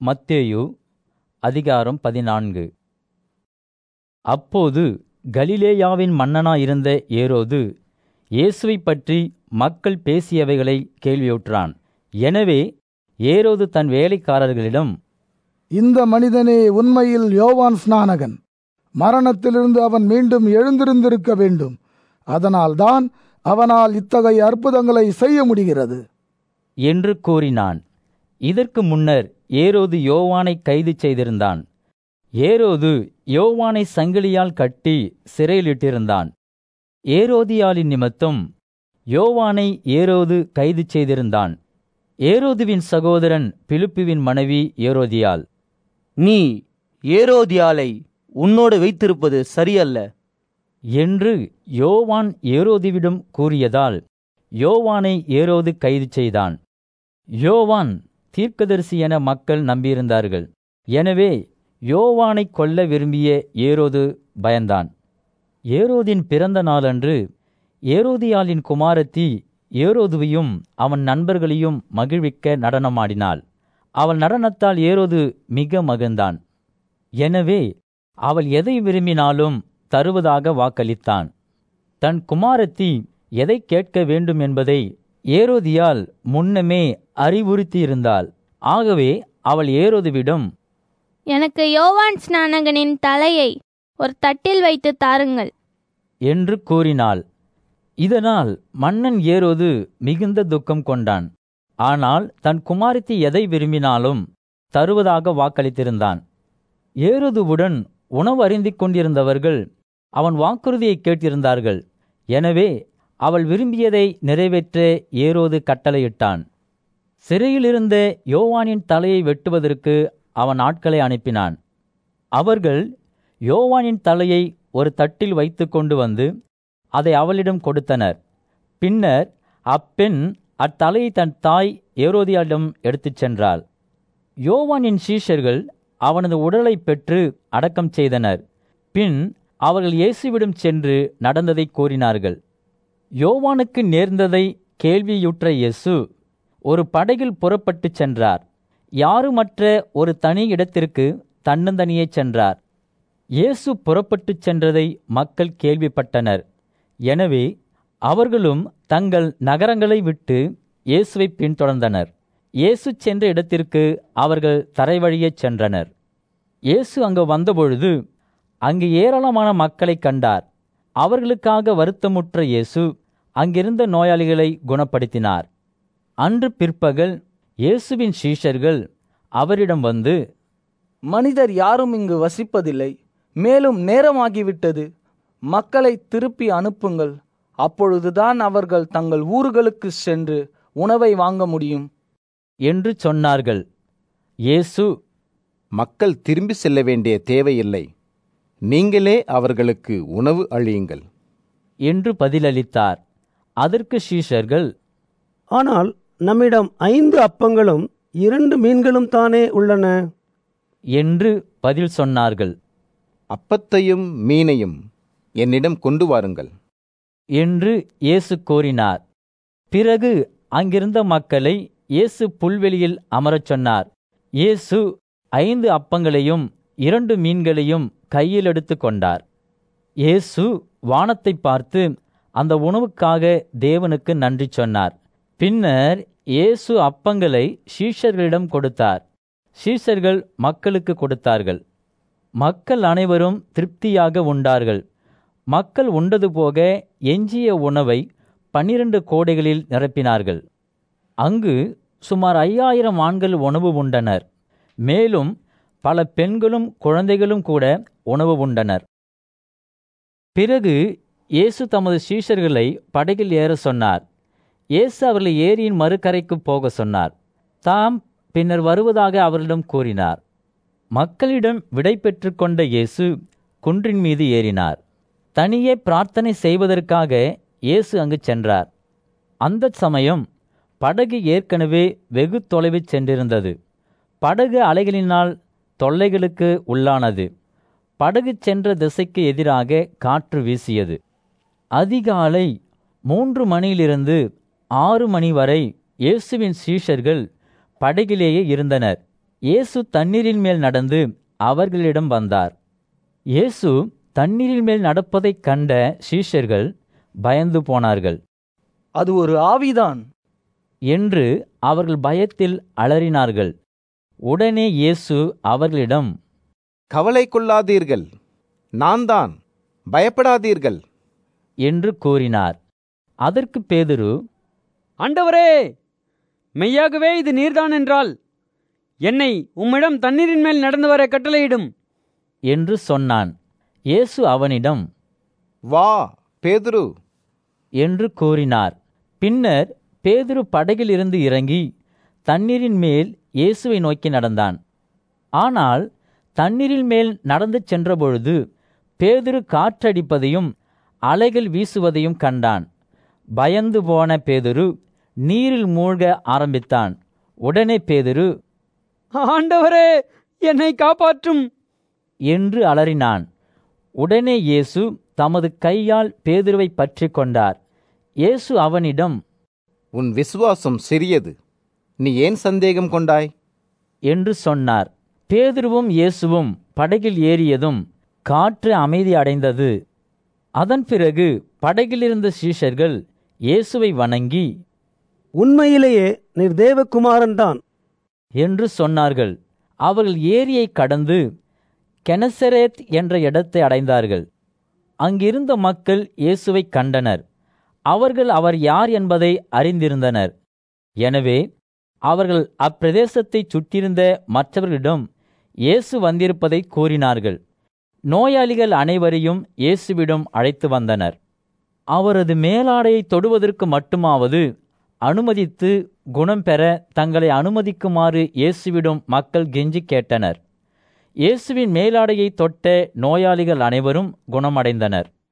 மத்தேயு அதிகாரம் பதினான்கு அப்போது கலிலேயாவின் மன்னனாயிருந்த ஏரோது இயேசுவைப் பற்றி மக்கள் பேசியவைகளை கேள்வியுற்றான் எனவே ஏரோது தன் வேலைக்காரர்களிடம் இந்த மனிதனே உண்மையில் யோவான் ஸ்நானகன் மரணத்திலிருந்து அவன் மீண்டும் எழுந்திருந்திருக்க வேண்டும் அதனால்தான் அவனால் இத்தகைய அற்புதங்களை செய்ய முடிகிறது என்று கூறினான் இதற்கு முன்னர் ஏரோது யோவானை கைது செய்திருந்தான் ஏரோது யோவானை சங்கிலியால் கட்டி சிறையிலிட்டிருந்தான் ஏரோதியாலின் நிமித்தம் யோவானை ஏரோது கைது செய்திருந்தான் ஏரோதுவின் சகோதரன் பிலிப்புவின் மனைவி ஏரோதியால் நீ ஏரோதியாலை உன்னோடு வைத்திருப்பது சரியல்ல என்று யோவான் ஏரோதுவிடம் கூறியதால் யோவானை ஏரோது கைது செய்தான் யோவான் தீர்க்கதரிசி என மக்கள் நம்பியிருந்தார்கள் எனவே யோவானை கொல்ல விரும்பிய ஏரோது பயந்தான் ஏரோதின் பிறந்த நாளன்று ஏரோதியாலின் குமாரத்தி ஏரோதுவையும் அவன் நண்பர்களையும் மகிழ்விக்க நடனமாடினாள் அவள் நடனத்தால் ஏரோது மிக மகிழ்ந்தான் எனவே அவள் எதை விரும்பினாலும் தருவதாக வாக்களித்தான் தன் குமாரத்தி எதை கேட்க வேண்டும் என்பதை ஏரோதியால் முன்னமே அறிவுறுத்தியிருந்தாள் ஆகவே அவள் ஏரோதுவிடம் எனக்கு யோவான் ஸ்நானகனின் தலையை ஒரு தட்டில் வைத்து தாருங்கள் என்று கூறினாள் இதனால் மன்னன் ஏரோது மிகுந்த துக்கம் கொண்டான் ஆனால் தன் குமாரத்தி எதை விரும்பினாலும் தருவதாக வாக்களித்திருந்தான் ஏரோதுவுடன் உணவு அருந்திக் கொண்டிருந்தவர்கள் அவன் வாக்குறுதியை கேட்டிருந்தார்கள் எனவே அவள் விரும்பியதை நிறைவேற்ற ஏரோது கட்டளையிட்டான் சிறையிலிருந்த யோவானின் தலையை வெட்டுவதற்கு அவன் ஆட்களை அனுப்பினான் அவர்கள் யோவானின் தலையை ஒரு தட்டில் வைத்து கொண்டு வந்து அதை அவளிடம் கொடுத்தனர் பின்னர் அப்பெண் அத்தலையை தன் தாய் ஏரோதியாளிடம் எடுத்துச் சென்றாள் யோவானின் சீஷர்கள் அவனது உடலை பெற்று அடக்கம் செய்தனர் பின் அவர்கள் இயேசுவிடம் சென்று நடந்ததை கூறினார்கள் யோவானுக்கு நேர்ந்ததை கேள்வியுற்ற இயேசு ஒரு படகில் புறப்பட்டுச் சென்றார் யாருமற்ற ஒரு தனி இடத்திற்கு தன்னந்தனியே சென்றார் இயேசு புறப்பட்டுச் சென்றதை மக்கள் கேள்விப்பட்டனர் எனவே அவர்களும் தங்கள் நகரங்களை விட்டு இயேசுவை பின்தொடர்ந்தனர் இயேசு சென்ற இடத்திற்கு அவர்கள் தரைவழியே சென்றனர் இயேசு அங்கு வந்தபொழுது அங்கு ஏராளமான மக்களைக் கண்டார் அவர்களுக்காக வருத்தமுற்ற இயேசு அங்கிருந்த நோயாளிகளை குணப்படுத்தினார் அன்று பிற்பகல் இயேசுவின் சீஷர்கள் அவரிடம் வந்து மனிதர் யாரும் இங்கு வசிப்பதில்லை மேலும் நேரமாகிவிட்டது மக்களை திருப்பி அனுப்புங்கள் அப்பொழுதுதான் அவர்கள் தங்கள் ஊர்களுக்கு சென்று உணவை வாங்க முடியும் என்று சொன்னார்கள் இயேசு மக்கள் திரும்பி செல்ல வேண்டிய தேவையில்லை நீங்களே அவர்களுக்கு உணவு அழியுங்கள் என்று பதிலளித்தார் அதற்கு சீஷர்கள் ஆனால் நம்மிடம் ஐந்து அப்பங்களும் இரண்டு மீன்களும் தானே உள்ளன என்று பதில் சொன்னார்கள் அப்பத்தையும் மீனையும் என்னிடம் கொண்டு வாருங்கள் என்று இயேசு கூறினார் பிறகு அங்கிருந்த மக்களை இயேசு புல்வெளியில் அமரச் சொன்னார் இயேசு ஐந்து அப்பங்களையும் இரண்டு மீன்களையும் கையில் எடுத்து கொண்டார் இயேசு வானத்தை பார்த்து அந்த உணவுக்காக தேவனுக்கு நன்றி சொன்னார் பின்னர் இயேசு அப்பங்களை சீஷர்களிடம் கொடுத்தார் சீஷர்கள் மக்களுக்கு கொடுத்தார்கள் மக்கள் அனைவரும் திருப்தியாக உண்டார்கள் மக்கள் உண்டது போக எஞ்சிய உணவை பன்னிரண்டு கோடைகளில் நிரப்பினார்கள் அங்கு சுமார் ஐயாயிரம் ஆண்கள் உணவு உண்டனர் மேலும் பல பெண்களும் குழந்தைகளும் கூட உணவு உண்டனர் பிறகு இயேசு தமது சீஷர்களை படகில் ஏற சொன்னார் இயேசு அவர்களை ஏரியின் மறுகரைக்கு போக சொன்னார் தாம் பின்னர் வருவதாக அவர்களிடம் கூறினார் மக்களிடம் விடை பெற்று கொண்ட இயேசு குன்றின் மீது ஏறினார் தனியே பிரார்த்தனை செய்வதற்காக இயேசு அங்கு சென்றார் அந்த சமயம் படகு ஏற்கனவே வெகு தொலைவில் சென்றிருந்தது படகு அலைகளினால் தொல்லைகளுக்கு உள்ளானது படகு சென்ற திசைக்கு எதிராக காற்று வீசியது அதிகாலை மூன்று மணியிலிருந்து ஆறு மணி வரை இயேசுவின் சீஷர்கள் படகிலேயே இருந்தனர் இயேசு தண்ணீரின் மேல் நடந்து அவர்களிடம் வந்தார் இயேசு தண்ணீரின் மேல் நடப்பதைக் கண்ட சீஷர்கள் பயந்து போனார்கள் அது ஒரு ஆவிதான் என்று அவர்கள் பயத்தில் அலறினார்கள் உடனே இயேசு அவர்களிடம் கவலை கொள்ளாதீர்கள் நான் தான் பயப்படாதீர்கள் என்று கூறினார் அதற்கு பேதுரு ஆண்டவரே மெய்யாகவே இது நீர்தான் என்றால் என்னை உம்மிடம் தண்ணீரின் மேல் நடந்து வர கட்டளையிடும் என்று சொன்னான் இயேசு அவனிடம் வா பேதுரு என்று கூறினார் பின்னர் பேதுரு படகிலிருந்து இறங்கி தண்ணீரின் மேல் இயேசுவை நோக்கி நடந்தான் ஆனால் தண்ணீரின் மேல் நடந்து சென்றபொழுது பேதுரு காற்றடிப்பதையும் அலைகள் வீசுவதையும் கண்டான் பயந்து போன பேதுரு நீரில் மூழ்க ஆரம்பித்தான் உடனே பேதுரு ஆண்டவரே என்னை காப்பாற்றும் என்று அலறினான் உடனே இயேசு தமது கையால் பேதுருவை பற்றி கொண்டார் இயேசு அவனிடம் உன் விசுவாசம் சிறியது நீ ஏன் சந்தேகம் கொண்டாய் என்று சொன்னார் பேதுருவும் இயேசுவும் படகில் ஏறியதும் காற்று அமைதி அடைந்தது அதன் பிறகு படகிலிருந்த சீஷர்கள் இயேசுவை வணங்கி உண்மையிலேயே நீர் தேவகுமாரன் தான் என்று சொன்னார்கள் அவர்கள் ஏரியை கடந்து கெனசரேத் என்ற இடத்தை அடைந்தார்கள் அங்கிருந்த மக்கள் இயேசுவை கண்டனர் அவர்கள் அவர் யார் என்பதை அறிந்திருந்தனர் எனவே அவர்கள் அப்பிரதேசத்தைச் சுற்றியிருந்த மற்றவர்களிடம் இயேசு வந்திருப்பதை கூறினார்கள் நோயாளிகள் அனைவரையும் இயேசுவிடம் அழைத்து வந்தனர் அவரது மேலாடையை தொடுவதற்கு மட்டுமாவது அனுமதித்து குணம் பெற தங்களை அனுமதிக்குமாறு இயேசுவிடம் மக்கள் கெஞ்சி கேட்டனர் இயேசுவின் மேலாடையை தொட்ட நோயாளிகள் அனைவரும் குணமடைந்தனர்